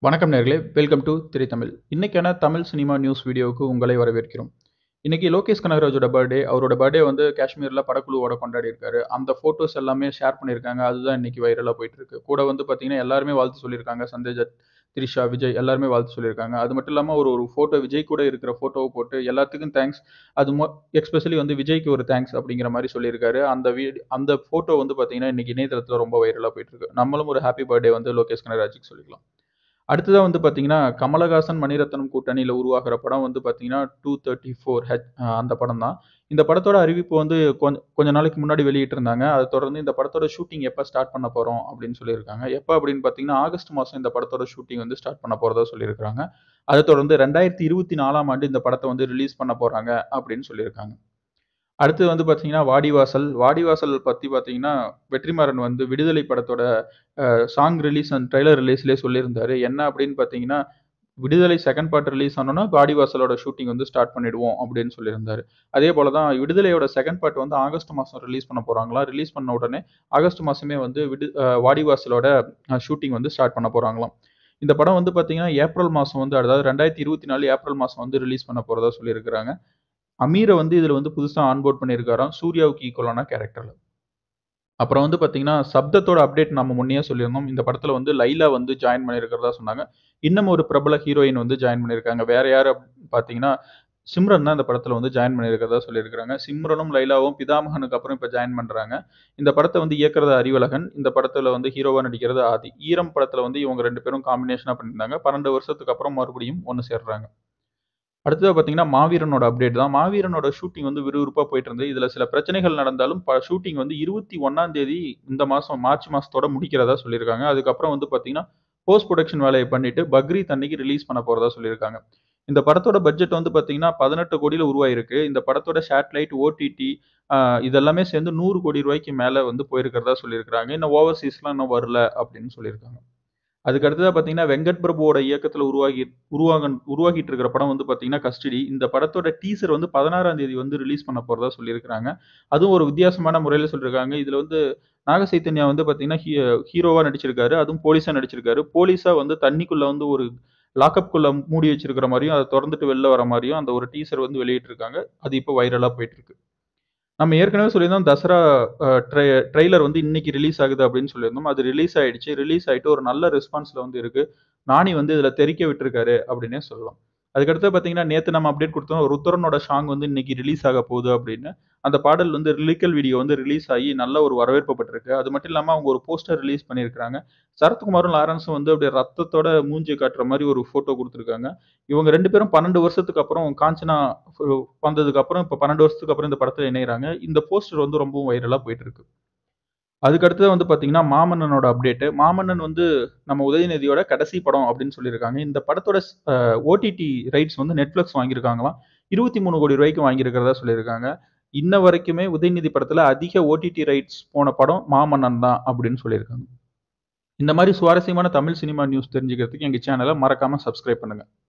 வணக்கம் நேர்களே welcome to திரைத்தமிழ் இன்னைக்கான தமிழ் சினிமா நியூஸ் வீடியோவுக்கு உங்களை வரவேற்கிறோம் இன்னைக்கு லோகேஷ் கனகராஜோட பர்த்டே அவரோட பர்த்டே வந்து காஷ்மீரில் படக்குழுவோட கொண்டாடி இருக்காரு அந்த ஃபோட்டோஸ் எல்லாமே ஷேர் பண்ணியிருக்காங்க அதுதான் இன்னைக்கு வைரலாக போயிட்டு இருக்கு கூட வந்து பார்த்தீங்கன்னா எல்லாருமே வாழ்த்து சொல்லியிருக்காங்க சஞ்சய் தத் த்ரிஷா விஜய் எல்லாருமே வாழ்த்து சொல்லியிருக்காங்க அது மட்டும் இல்லாமல் ஒரு ஒரு ஃபோட்டோ விஜய் கூட இருக்கிற ஃபோட்டோவை போட்டு எல்லாத்துக்கும் தேங்க்ஸ் அது மொ எக்ஸ்பெஷலி வந்து விஜய்க்கு ஒரு தேங்க்ஸ் அப்படிங்கிற மாதிரி சொல்லியிருக்காரு அந்த வீடு அந்த ஃபோட்டோ வந்து பார்த்தீங்கன்னா இன்னைக்கு இணையதளத்தில் ரொம்ப வைரலாக போயிட்டு இருக்கு நம்மளும் ஒரு ஹாப்பி பர்த்டே வந்து லோகேஷ் கனகராஜுக்கு சொல்லிக்கலாம் அடுத்ததாக வந்து பார்த்தீங்கன்னா கமலஹாசன் மணிரத்னம் கூட்டணியில் உருவாகிற படம் வந்து பார்த்தீங்கன்னா டூ தேர்ட்டி ஃபோர் ஹெச் அந்த படம் தான் இந்த படத்தோட அறிவிப்பு வந்து கொஞ்ச கொஞ்ச நாளைக்கு முன்னாடி வெளியிட்டிருந்தாங்க அதை தொடர்ந்து இந்த படத்தோட ஷூட்டிங் எப்போ ஸ்டார்ட் பண்ண போகிறோம் அப்படின்னு சொல்லியிருக்காங்க எப்போ அப்படின்னு பார்த்தீங்கன்னா ஆகஸ்ட் மாதம் இந்த படத்தோட ஷூட்டிங் வந்து ஸ்டார்ட் பண்ண போகிறதா சொல்லியிருக்காங்க அதை தொடர்ந்து ரெண்டாயிரத்தி இருபத்தி நாலாம் ஆண்டு இந்த படத்தை வந்து ரிலீஸ் பண்ண போகிறாங்க அப்படின்னு சொல்லியிருக்காங்க அடுத்து வந்து பார்த்தீங்கன்னா வாடிவாசல் வாடிவாசல் பற்றி பார்த்தீங்கன்னா வெற்றிமாறன் வந்து விடுதலை படத்தோட சாங் ரிலீஸ் அண்ட் ட்ரைலர் ரிலீஸ்லேயே சொல்லியிருந்தாரு என்ன அப்படின்னு பார்த்தீங்கன்னா விடுதலை செகண்ட் பார்ட் ரிலீஸ் ஆனோன்னா வாடிவாசலோட ஷூட்டிங் வந்து ஸ்டார்ட் பண்ணிடுவோம் அப்படின்னு சொல்லியிருந்தாரு அதே போல தான் விடுதலையோட செகண்ட் பார்ட் வந்து ஆகஸ்ட் மாதம் ரிலீஸ் பண்ண போகிறாங்களா ரிலீஸ் பண்ண உடனே ஆகஸ்ட் மாதமே வந்து விடு வாடிவாசலோட ஷூட்டிங் வந்து ஸ்டார்ட் பண்ண போகிறாங்களாம் இந்த படம் வந்து பார்த்தீங்கன்னா ஏப்ரல் மாதம் வந்து அதாவது ரெண்டாயிரத்தி இருபத்தி நாலு ஏப்ரல் மாதம் வந்து ரிலீஸ் பண்ண போகிறதா சொல்லியிருக்கிறாங்க அமீரை வந்து இதில் வந்து புதுசாக ஆன்போர்ட் பண்ணியிருக்காராம் சூர்யாவுக்கு ஈக்குவலான கேரக்டரில் அப்புறம் வந்து பார்த்தீங்கன்னா சப்தத்தோட அப்டேட் நம்ம முன்னே சொல்லியிருந்தோம் இந்த படத்தில் வந்து லைலா வந்து ஜாயின் பண்ணியிருக்கிறதா சொன்னாங்க இன்னும் ஒரு பிரபல ஹீரோயின் வந்து ஜாயின் பண்ணியிருக்காங்க வேற யார் பார்த்தீங்கன்னா சிம்ரன் தான் இந்த படத்தில் வந்து ஜாயின் பண்ணியிருக்கிறதா சொல்லியிருக்காங்க சிம்ரனும் லைலாவும் பிதாமகனுக்கு அப்புறம் இப்போ ஜாயின் பண்ணுறாங்க இந்த படத்தை வந்து இயக்கிறது அறிவழகன் இந்த படத்தில் வந்து ஹீரோவாக நடிக்கிறது ஆதி ஈரம் படத்தில் வந்து இவங்க ரெண்டு பேரும் காம்பினேஷனாக பண்ணியிருந்தாங்க பன்னெண்டு வருஷத்துக்கு அப்புறம் மறுபடியும் ஒன்று சேர்றாங்க அடுத்தது பார்த்தீங்கன்னா மாவீரனோட அப்டேட் தான் மாவீரனோட ஷூட்டிங் வந்து விறுவிறுப்பாக போயிட்டு இருந்தது இதில் சில பிரச்சனைகள் நடந்தாலும் ஷூட்டிங் வந்து இருபத்தி ஒன்றாம் தேதி இந்த மாதம் மார்ச் மாதத்தோட முடிக்கிறதா சொல்லியிருக்காங்க அதுக்கப்புறம் வந்து பார்த்தீங்கன்னா போஸ்ட் ப்ரொடக்ஷன் வேலையை பண்ணிட்டு பக்ரீத் அன்னைக்கு ரிலீஸ் பண்ண போகிறதா சொல்லியிருக்காங்க இந்த படத்தோட பட்ஜெட் வந்து பார்த்தீங்கன்னா பதினெட்டு கோடியில் உருவாயிருக்கு இந்த படத்தோட சேட்டலைட் ஓடிடி இதெல்லாமே சேர்ந்து நூறு கோடி ரூபாய்க்கு மேலே வந்து போயிருக்கிறதா சொல்லியிருக்காங்க இன்னும் ஓவர்சீஸ்லாம் இன்னும் வரல அப்படின்னு சொல்லியிருக்காங்க அதுக்கு அடுத்ததாக பார்த்தீங்கன்னா வெங்கட் பிரபுவோட இயக்கத்தில் உருவாகி உருவாக உருவாகிட்டு இருக்கிற படம் வந்து பார்த்தீங்கன்னா கஸ்டடி இந்த படத்தோட டீசர் வந்து பதினாறாம் தேதி வந்து ரிலீஸ் பண்ண போகிறதா சொல்லியிருக்காங்க அதுவும் ஒரு வித்தியாசமான முறையில் சொல்லியிருக்காங்க இதில் வந்து நாக சைத்தன்யா வந்து பார்த்தீங்கன்னா ஹீ ஹீரோவாக நடிச்சிருக்காரு அதுவும் போலீஸாக நடிச்சிருக்காரு போலீஸாக வந்து தண்ணிக்குள்ளே வந்து ஒரு லாக்அப்குள்ளே மூடி வச்சிருக்கிற மாதிரியும் அதை திறந்துட்டு வெளில வர மாதிரியும் அந்த ஒரு டீசர் வந்து வெளியிட்டிருக்காங்க அது இப்போ வைரலாக போயிட்டு இருக்கு நம்ம ஏற்கனவே சொல்லியிருந்தோம் தசரா ட்ரை ட்ரெய்லர் வந்து இன்னைக்கு ரிலீஸ் ஆகுது அப்படின்னு சொல்லியிருந்தோம் அது ரிலீஸ் ஆயிடுச்சு ரிலீஸ் ஆகிட்டு ஒரு நல்ல ரெஸ்பான்ஸில் வந்து இருக்கு நானி வந்து இதில் தெரிக்க விட்டுருக்காரு அப்படின்னே சொல்லலாம் அதுக்கடுத்து பார்த்தீங்கன்னா நேற்று நம்ம அப்டேட் கொடுத்தோம் ருத்ரனோட சாங் வந்து இன்னைக்கு ரிலீஸ் ஆக போகுது அப்படின்னு அந்த பாடல் வந்து ரிலிக்கல் வீடியோ வந்து ரிலீஸ் ஆகி நல்ல ஒரு வரவேற்பப்பட்டிருக்கு அது மட்டும் இல்லாமல் அவங்க ஒரு போஸ்டர் ரிலீஸ் பண்ணியிருக்காங்க சரத்குமாரும் லாரன்ஸும் வந்து அப்படியே ரத்தத்தோட மூஞ்சி காட்டுற மாதிரி ஒரு ஃபோட்டோ கொடுத்துருக்காங்க இவங்க ரெண்டு பேரும் பன்னெண்டு வருஷத்துக்கு அப்புறம் காஞ்சனா வந்ததுக்கு அப்புறம் இப்போ பன்னெண்டு வருஷத்துக்கு அப்புறம் இந்த படத்தில் இணைகிறாங்க இந்த போஸ்டர் வந்து ரொம்பவும் வைரலாக போயிட்டு இருக்கு அதுக்கடுத்து வந்து பார்த்தீங்கன்னா மாமன்னனோட அப்டேட்டு மாமன்னன் வந்து நம்ம உதயநிதியோட கடைசி படம் அப்படின்னு சொல்லியிருக்காங்க இந்த படத்தோட ஓடிடி ரைட்ஸ் வந்து நெட்ஃப்ளிக்ஸ் வாங்கியிருக்காங்களாம் இருபத்தி மூணு கோடி ரூபாய்க்கு வாங்கியிருக்கிறதா சொல்லியிருக்காங்க இன்ன வரைக்குமே உதயநிதி படத்தில் அதிக ஓடிடி ரைட்ஸ் போன படம் மாமன்னன் தான் அப்படின்னு சொல்லியிருக்காங்க இந்த மாதிரி சுவாரஸ்யமான தமிழ் சினிமா நியூஸ் தெரிஞ்சுக்கிறதுக்கு எங்கள் சேனலை மறக்காமல் சப்ஸ்கிரைப் பண்ணுங்கள்